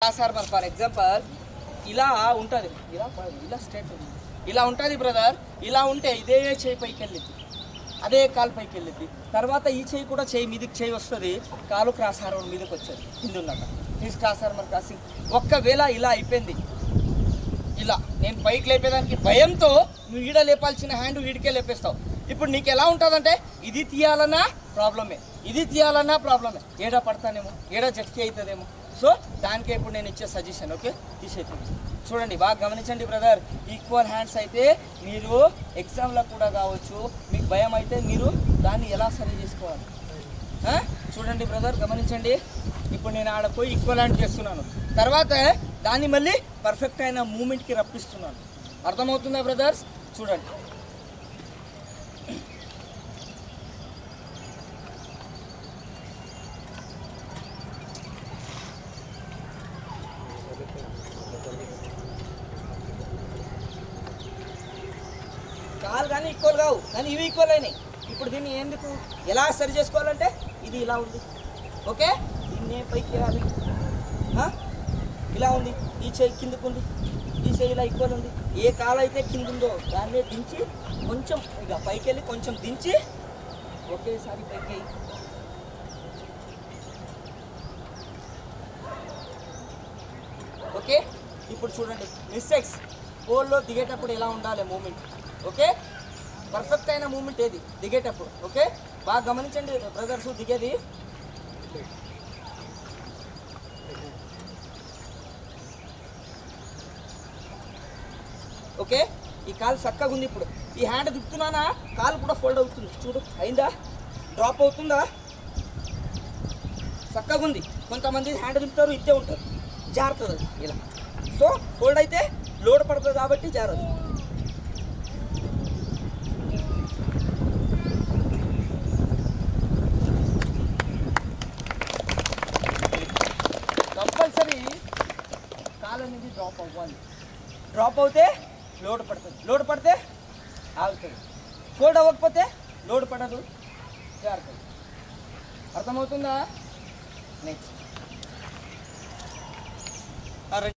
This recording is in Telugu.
క్రాస్ హార్మర్ ఫర్ ఎగ్జాంపుల్ ఇలా ఉంటుంది ఇలా పడదు, ఇలా స్ట్రేట్ ఉంది ఇలా ఉంటుంది బ్రదర్ ఇలా ఉంటే ఇదే చేయి పైకి వెళ్ళింది అదే కాలు పైకి వెళ్ళింది తర్వాత ఈ చేయి కూడా చేయి మీదకి చేయి వస్తుంది కాలు క్రాస్ హార్మర్ మీదకి వచ్చేది కింద ఉన్నాక దిస్ క్రాస్ హార్మర్ క్రాసింగ్ ఒక్కవేళ ఇలా అయిపోయింది ఇలా నేను పైకి లేపేదానికి భయంతో నువ్వు ఈడ లేపాల్సిన హ్యాండ్ వీడికే లేపేస్తావు ఇప్పుడు నీకు ఎలా ఉంటుందంటే ఇది తీయాలన్నా ప్రాబ్లమే ఇది తీయాలన్నా ప్రాబ్లమే ఏడ పడతానేమో ఏడ జట్కి అవుతుందేమో సో దానికే ఇప్పుడు నేను ఇచ్చే సజెషన్ ఓకే తీసేది చూడండి బాగా గమనించండి బ్రదర్ ఈక్వల్ హ్యాండ్స్ అయితే మీరు ఎగ్జామ్లో కూడా కావచ్చు మీకు భయం అయితే మీరు దాన్ని ఎలా సరి చేసుకోవాలి ఆ? చూడండి బ్రదర్ గమనించండి ఇప్పుడు నేను ఆడ పోయి ఈక్వల్ హ్యాండ్ చేస్తున్నాను తర్వాత దాన్ని మళ్ళీ పర్ఫెక్ట్ అయిన మూమెంట్కి రప్పిస్తున్నాను అర్థమవుతుందా బ్రదర్స్ చూడండి కాలు కానీ ఈక్వల్ కావు కానీ ఇవి ఈక్వల్ అయినాయి ఇప్పుడు దీన్ని ఎందుకు ఎలా సరి చేసుకోవాలంటే ఇది ఇలా ఉంది ఓకే దీన్ని ఏ పైకి వేయాలి ఆ? ఇలా ఉంది ఈ చేయి కిందకు ఉంది ఈ చేయి ఇలా ఈక్వల్ ఉంది ఏ కాలు అయితే కింద ఉందో దాన్నే దించి కొంచెం ఇక పైకి వెళ్ళి కొంచెం దించి ఒకేసారి పైకి వేయి. ఓకే ఇప్పుడు చూడండి మిస్టేక్స్ పోల్లో దిగేటప్పుడు ఎలా ఉండాలి మూమెంట్ ఓకే పర్ఫెక్ట్ అయిన మూమెంట్ ఏది దిగేటప్పుడు ఓకే బాగా గమనించండి బ్రదర్స్ దిగేది ఓకే ఈ కాలు చక్కగా ఉంది ఇప్పుడు ఈ హ్యాండ్ తిప్పుతున్నానా కాలు కూడా ఫోల్డ్ అవుతుంది చూడు అయిందా డ్రాప్ అవుతుందా చక్కగా ఉంది కొంతమంది హ్యాండ్ తిప్పుతారు ఇద్దే ఉంటారు జారుతుంది అది ఇలా సో ఫోల్డ్ అయితే లోడ్ పడుతుంది కాబట్టి జారదు కంపల్సరీ కాలు అనేది డ్రాప్ అవ్వాలి డ్రాప్ అవుతే లోడ్ పడుతుంది లోడ్ పడితే ఆగుతుంది ఫోల్డ్ అవ్వకపోతే లోడ్ పడదు జారుతుంది అర్థమవుతుందా నెక్స్ట్